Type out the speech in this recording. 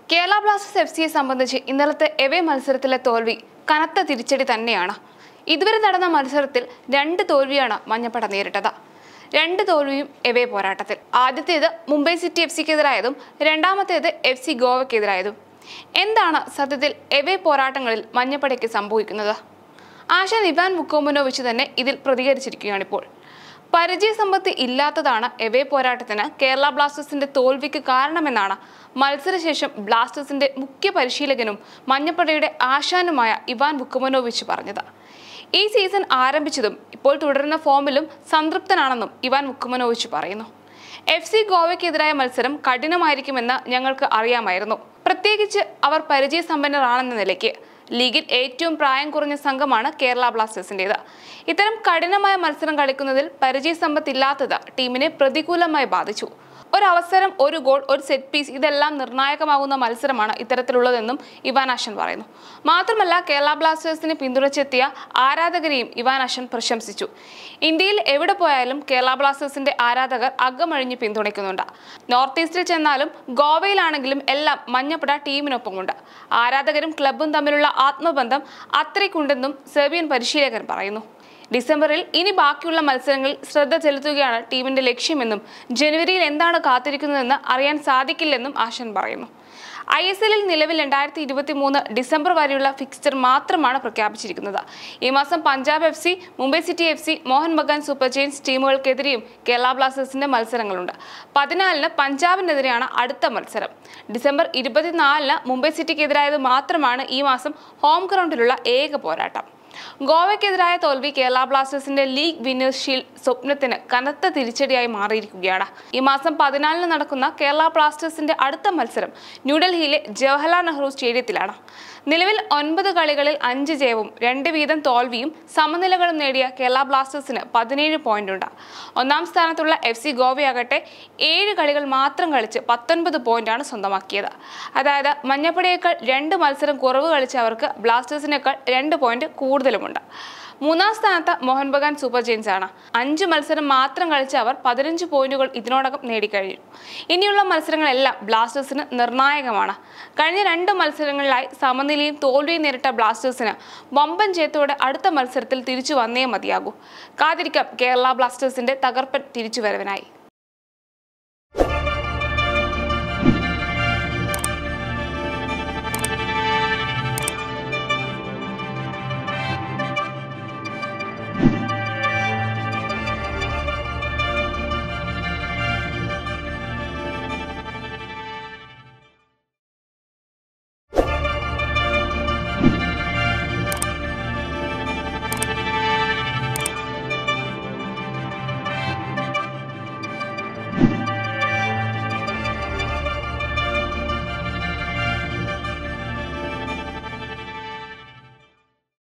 Kerala Blasters F സിയെ സംബന്ധിച്ച് ഇന്നലത്തെ എവേ മത്സരത്തിലെ തോൽവി കനത്ത തിരിച്ചടി തന്നെയാണ് ഇതുവരെ നടന്ന മത്സരത്തിൽ രണ്ട് തോൽവിയാണ് മഞ്ഞപ്പട നേരിട്ടത് രണ്ട് തോൽവിയും എവേ പോരാട്ടത്തിൽ ആദ്യത്തേത് മുംബൈ സിറ്റി എഫ് സിക്കെതിരായതും രണ്ടാമത്തേത് എഫ് സി ഗോവയ്ക്കെതിരായതും എന്താണ് സത്യത്തിൽ എവേ പോരാട്ടങ്ങളിൽ മഞ്ഞപ്പടയ്ക്ക് സംഭവിക്കുന്നത് ആശാൻ ഇവാൻ മുക്കോമനോവിച്ച് തന്നെ ഇതിൽ പ്രതികരിച്ചിരിക്കുകയാണിപ്പോൾ പരിചയസമ്പത്ത് ഇല്ലാത്തതാണ് എവേ പോരാട്ടത്തിന് കേരള ബ്ലാസ്റ്റേഴ്സിന്റെ തോൽവിക്ക് കാരണമെന്നാണ് മത്സരശേഷം ബ്ലാസ്റ്റേഴ്സിന്റെ മുഖ്യ പരിശീലകനും മഞ്ഞപ്പടയുടെ ആശാനുമായ ഇവാൻ ബുക്കുമനോവിച്ച് പറഞ്ഞത് ഈ സീസൺ ആരംഭിച്ചതും ഇപ്പോൾ തുടരുന്ന ഫോമിലും സംതൃപ്തനാണെന്നും ഇവാൻ മുക്കുമനോവിച്ച് പറയുന്നു എഫ് സി ഗോവയ്ക്കെതിരായ മത്സരം കഠിനമായിരിക്കുമെന്ന് ഞങ്ങൾക്ക് അറിയാമായിരുന്നു പ്രത്യേകിച്ച് അവർ പരിചയസമ്പന്നരാണെന്ന നിലയ്ക്ക് ലീഗിൽ ഏറ്റവും പ്രായം കുറഞ്ഞ സംഘമാണ് കേരള ബ്ലാസ്റ്റേഴ്സിൻ്റെത് ഇത്തരം കഠിനമായ മത്സരം കളിക്കുന്നതിൽ പരിചയസമ്പത്തില്ലാത്തത് ടീമിനെ പ്രതികൂലമായി ബാധിച്ചു ഒരവസരം ഒരു ഗോൾ ഒരു സെറ്റ് പീസ് ഇതെല്ലാം നിർണായകമാകുന്ന മത്സരമാണ് ഇത്തരത്തിലുള്ളതെന്നും ഇവാനാഷൻ പറയുന്നു മാത്രമല്ല കേരള ബ്ലാസ്റ്റേഴ്സിനെ പിന്തുണച്ചെത്തിയ ആരാധകരെയും ഇവാനാഷൻ പ്രശംസിച്ചു ഇന്ത്യയിൽ എവിടെ പോയാലും കേരള ബ്ലാസ്റ്റേഴ്സിന്റെ ആരാധകർ അകമഴിഞ്ഞ് പിന്തുണയ്ക്കുന്നുണ്ട് നോർത്ത് ഈസ്റ്റിൽ ചെന്നാലും ഗോവയിലാണെങ്കിലും എല്ലാം മഞ്ഞപ്പട ടീമിനൊപ്പമുണ്ട് ആരാധകരും ക്ലബും തമ്മിലുള്ള ആത്മബന്ധം അത്രയ്ക്കുണ്ടെന്നും സെർബിയൻ പരിശീലകൻ പറയുന്നു ഡിസംബറിൽ ഇനി ബാക്കിയുള്ള മത്സരങ്ങളിൽ ശ്രദ്ധ ചെലുത്തുകയാണ് ടീമിന്റെ ലക്ഷ്യമെന്നും ജനുവരിയിൽ എന്താണ് കാത്തിരിക്കുന്നതെന്ന് അറിയാൻ സാധിക്കില്ലെന്നും ആശൻ പറയുന്നു ഐ എസ് എല്ലിൽ നിലവിൽ രണ്ടായിരത്തി ഇരുപത്തി മൂന്ന് ഡിസംബർ വരെയുള്ള ഫിക്സ്ചർ മാത്രമാണ് പ്രഖ്യാപിച്ചിരിക്കുന്നത് ഈ മാസം Punjab F C Mumbai city F C Mohun Bagan super giants ടീമുകൾക്കെതിരെയും കേരള ബ്ലാസ്റ്റേഴ്സിന്റെ മത്സരങ്ങളുണ്ട് പതിനാലിന് പഞ്ചാബിനെതിരെയാണ് അടുത്ത മത്സരം ഡിസംബർ ഇരുപത്തിനാലിന് മുംബൈ സിറ്റിക്കെതിരായത് മാത്രമാണ് ഈ മാസം ഹോം ഗ്രൗണ്ടിലുള്ള ഏക പോരാട്ടം ഗോവയ്ക്കെതിരായ തോൽവി കേരള ബ്ലാസ്റ്റേഴ്സിന്റെ ലീഗ് വിന്നേഴ്സ് ഷീൽഡ് സ്വപ്നത്തിന് കനത്ത തിരിച്ചടിയായി മാറിയിരിക്കുകയാണ് ഈ മാസം പതിനാലിന് നടക്കുന്ന കേരള ബ്ലാസ്റ്റേഴ്സിന്റെ അടുത്ത മത്സരം ന്യൂഡൽഹിയിലെ ജവഹർലാൽ നെഹ്റു സ്റ്റേഡിയത്തിലാണ് നിലവിൽ ഒൻപത് കളികളിൽ അഞ്ച് ജയവും രണ്ട് വീതം തോൽവിയും സമനിലകളും നേടിയ കേരള ബ്ലാസ്റ്റേഴ്സിന് പതിനേഴ് പോയിന്റുണ്ട് ഒന്നാം സ്ഥാനത്തുള്ള എഫ് സി ഗോവയാകട്ടെ ഏഴ് കളികൾ മാത്രം കളിച്ച് പത്തൊൻപത് പോയിന്റാണ് സ്വന്തമാക്കിയത് അതായത് മഞ്ഞപ്പടയേക്കാൾ രണ്ട് മത്സരം കുറവ് കളിച്ച അവർക്ക് ബ്ലാസ്റ്റേഴ്സിനേക്കാൾ രണ്ട് പോയിന്റ് കൂടുതലുമുണ്ട് മൂന്നാം സ്ഥാനത്ത് മോഹൻ ബഗാൻ സൂപ്പർ ജെയിൻസ് ആണ് അഞ്ച് മത്സരം മാത്രം കളിച്ച അവർ പതിനഞ്ച് പോയിന്റുകൾ ഇതിനോടകം നേടിക്കഴിഞ്ഞു ഇനിയുള്ള മത്സരങ്ങളെല്ലാം ബ്ലാസ്റ്റേഴ്സിന് നിർണായകമാണ് കഴിഞ്ഞ രണ്ട് മത്സരങ്ങളിലായി സമനിലയും തോൽവിയും നേരിട്ട ബ്ലാസ്റ്റേഴ്സിന് വമ്പൻ ജയത്തോടെ അടുത്ത മത്സരത്തിൽ തിരിച്ചു വന്നേ മതിയാകൂ കാത്തിരിക്കാം കേരള ബ്ലാസ്റ്റേഴ്സിന്റെ തകർപ്പൻ തിരിച്ചുവരവിനായി